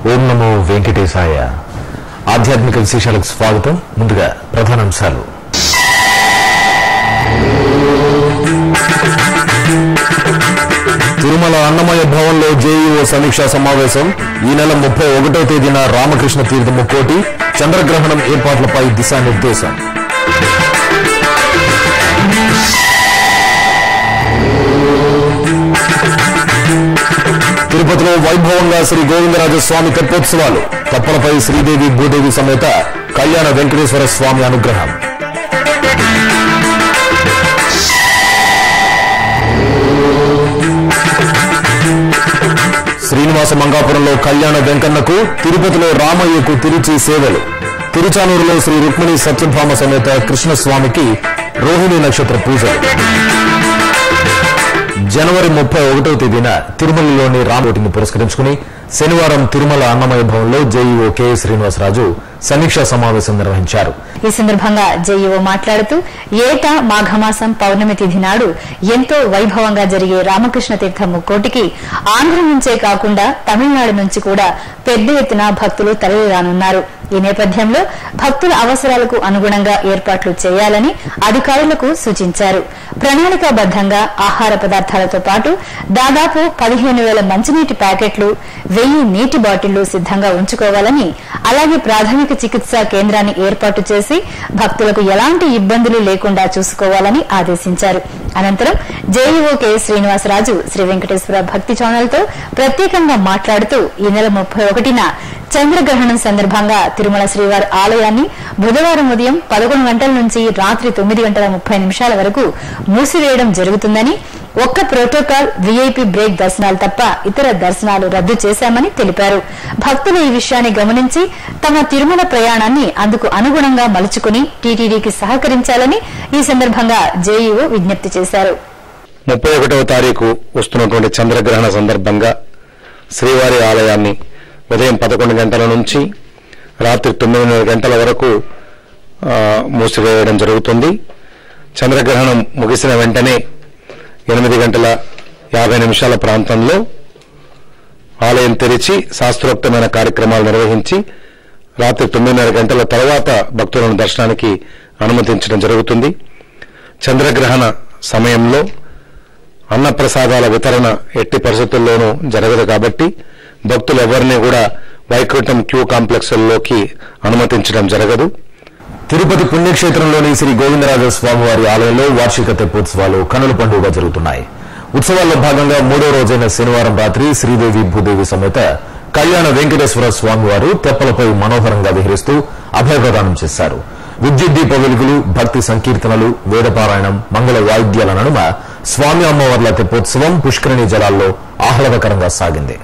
ఓం నమో వెంకటేశాయ ఆధ్యాత్మిక విశేషాలకు స్వాగతం ముందుగా ప్రధానాంశాలు తిరుమల అన్నమయ భవన్లో జేఈఓ సమీక్షా సమావేశం ఈ నెల ముప్పై ఒకటో తేదీన రామకృష్ణ తీర్థ ముక్కోటి చంద్రగ్రహణం ఏర్పాట్లపై దిశానిర్దేశం తిరుపతిలో వైభవంగా శ్రీ గోవిందరాజస్వామి తెప్పోత్సవాలు తప్పలపై శ్రీదేవి భూదేవి సమేత కళ్యాణ వెంకటేశ్వర స్వామి అనుగ్రహం శ్రీనివాస మంగాపురంలో కళ్యాణ వెంకన్నకు తిరుపతిలో రామయ్యకు తిరుచి సేవలు తిరుచానూరులో శ్రీ రుక్మిణి సత్యభామ సమేత కృష్ణస్వామికి రోహిణి నక్షత్ర పూజలు జనవరి ముప్పై ఒకటవ తేదీన తిరుమలలోని రామోటిని పురస్కరించుకుని శనివారం తిరుమల అన్నమయ భవన్లో జేఈఓ కె శ్రీనివాసరాజు సమీక్షా సమావేశం నిర్వహించారు ఈ సందర్భంగా జేఈఓ మాట్లాడుతూ ఏటా మాఘమాసం పౌర్ణమి తిథి నాడు ఎంతో వైభవంగా జరిగే రామకృష్ణ తీర్థ ముక్కోటికి ఆంధ్ర నుంచే కాకుండా తమిళనాడు నుంచి కూడా పెద్ద ఎత్తున భక్తులు తరలిరానున్నారు ఈ నేపథ్యంలో భక్తుల అవసరాలకు అనుగుణంగా ఏర్పాట్లు చేయాలని అధికారులకు సూచించారు ప్రణాళికాబద్దంగా ఆహార పదార్థాలతో పాటు దాదాపు పదిహేను వేల మంచినీటి ప్యాకెట్లు వెయ్యి నీటి బాటిళ్లు సిద్దంగా ఉంచుకోవాలని అలాగే ప్రాథమిక చికిత్సా కేంద్రాన్ని ఏర్పాటు చేసి భక్తులకు ఎలాంటి ఇబ్బందులు లేకుండా చూసుకోవాలని ఆదేశించారు అనంతరం JEO K Srinivasaraju Sri Venkateswara Bhakti channel తో ప్రత్యేకంగా మాట్లాడుతూ ఈ నెల ముప్పై ఒకటిన చంద్రగ్రహణం సందర్భంగా తిరుమల శ్రీవారి ఆలయాన్ని బుధవారం ఉదయం పదకొండు గంటల నుంచి రాత్రి తొమ్మిది గంటల ముప్పై నిమిషాల వరకు మూసివేయడం జరుగుతుందని ఒక్క ప్రోటోకాల్ వీఐపీ బ్రేక్ దర్శనాలు తప్ప ఇతర దర్శనాలు రద్దు చేశామని తెలిపారు భక్తులు ఈ విషయాన్ని గమనించి తమ తిరుమల ప్రయాణాన్ని అందుకు అనుగుణంగా మలుచుకుని టీటీడీకి సహకరించాలని ఈ సందర్భంగా జేఈఓ విజ్ఞప్తి చేశారు ముప్పై ఒకటవ తారీఖు వస్తున్నటువంటి చంద్రగ్రహణ సందర్భంగా శ్రీవారి ఆలయాన్ని ఉదయం పదకొండు గంటల నుంచి రాత్రి తొమ్మిదిన్నర గంటల వరకు ఆ, మూసివేయడం జరుగుతుంది చంద్రగ్రహణం ముగిసిన వెంటనే ఎనిమిది గంటల యాభై నిమిషాల ప్రాంతంలో ఆలయం తెరిచి శాస్త్రోక్తమైన కార్యక్రమాలు నిర్వహించి రాత్రి తొమ్మిదిన్నర గంటల తర్వాత భక్తులను దర్శనానికి అనుమతించడం జరుగుతుంది చంద్రగ్రహణ సమయంలో అన్నప్రసాదాల వితరణ ఎట్టి పరిస్థితుల్లోనూ జరగదు కాబట్టి భక్తులు ఎవరిని కూడా వైకుంఠం క్యూ కాంప్లెక్స్లోకి అనుమతించడం జరగదు తిరుపతి పుణ్యక్షేత్రంలోని శ్రీ గోవిందరాజ స్వామివారి ఆలయంలో వార్షిక తెప్పోత్సవాలు కనుల పండుగ జరుగుతున్నాయి ఉత్సవాల్లో భాగంగా మూడో రోజైన శనివారం రాత్రి శ్రీదేవి భూదేవి సమేత కళ్యాణ వెంకటేశ్వర స్వామివారు తెప్పలపై మనోహరంగా విహరిస్తూ అభయప్రదానం చేశారు విద్యుత్ దీప వెలుగులు భక్తి సంకీర్తనలు వేదపారాయణం మంగళ వాయిద్యాల నడుమ స్వామి అమ్మవార్ల తెప్పోత్సవం పుష్కరిణి జలాల్లో ఆహ్లాదకరంగా సాగింది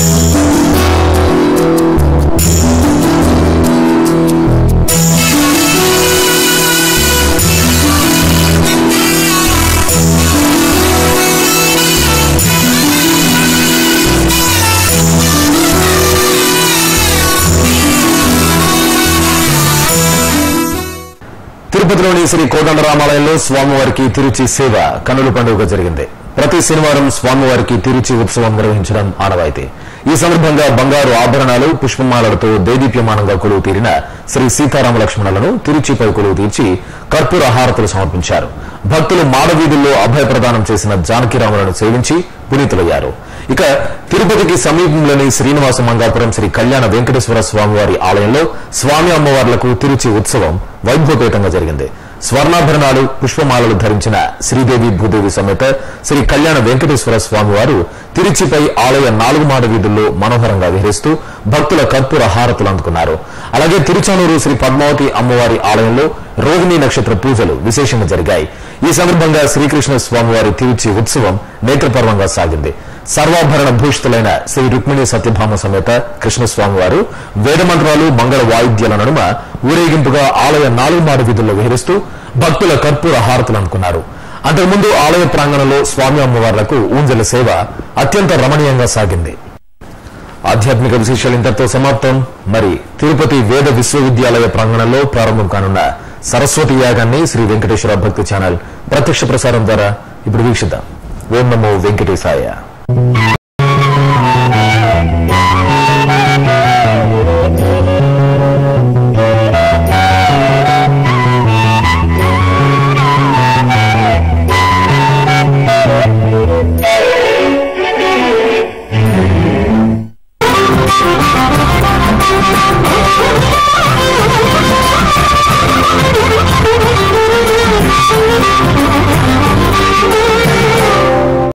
తిరుపతిలోని శ్రీ కోదండరామాలయంలో స్వామివారికి తిరుచి సేవ కనుల పండుగ జరిగింది ప్రతి శనివారం స్వామివారికి తిరుచి ఉత్సవం నిర్వహించడం ఆనవాయితీ ఈ సందర్భంగా బంగారు ఆభరణాలు పుష్పమాలలతో దేదీప్యమానంగా కొలువు తీరిన శ్రీ సీతారామ లక్ష్మణులను తిరుచిపై కొలువు తీర్చి కర్పూర హారతులు సమర్పించారు భక్తులు మాడవీధుల్లో అభయ ప్రదానం చేసిన జానకిరాములను సేవించి పునీతులయ్యారు ఇక తిరుపతికి సమీపంలోని శ్రీనివాస మంగాపురం శ్రీ కళ్యాణ వెంకటేశ్వర స్వామివారి ఆలయంలో స్వామి అమ్మవార్లకు తిరుచి ఉత్సవం వైభవపేతంగా జరిగింది స్వర్ణాభరణాలు పుష్పమాలలు ధరించిన శ్రీదేవి భూదేవి సమేత శ్రీ కళ్యాణ వెంకటేశ్వర స్వామివారు తిరుచిపై ఆలయ నాలుగు మాడ వీధుల్లో మనోహరంగా విహరిస్తూ భక్తుల కర్పూర హారతులు అందుకున్నారు అలాగే తిరుచానూరు శ్రీ పద్మావతి అమ్మవారి ఆలయంలో రోహిణి నక్షత్ర పూజలు విశేషంగా జరిగాయి ఈ సందర్భంగా శ్రీకృష్ణ స్వామివారి తిరుచి ఉత్సవం నేత్రపర్వంగా సాగింది సర్వాభరణ భూషితులైన శ్రీ రుక్మిణి సత్యభామ సమేత కృష్ణస్వామి వారు వేదమంత్రాలు మంగళ వాయిద్యాల నడుమ ఊరేగింపుగా ఆలయ నాలుగు మాడు వీధుల్లో విహరిస్తూ భక్తుల కర్పూర హారతులు అందుకున్నారు అంతకుముందు ఆలయ ప్రాంగణంలో స్వామి అమ్మవార్లకు ఊంజల సేవ అత్యంత రమణీయంగా సాగింది ఆధ్యాత్మిక విశేషాలు ఇంతటితో సమాప్తం మరి తిరుపతి వేద విశ్వవిద్యాలయ ప్రాంగణంలో ప్రారంభం కానున్న సరస్వతి యాగాన్ని శ్రీ వెంకటేశ్వర భక్తి ఛానల్ ప్రత్యక్ష ప్రసారం ద్వారా ఇప్పుడు వీక్షిద్దాం ఓం నమో వెంకటేశాయ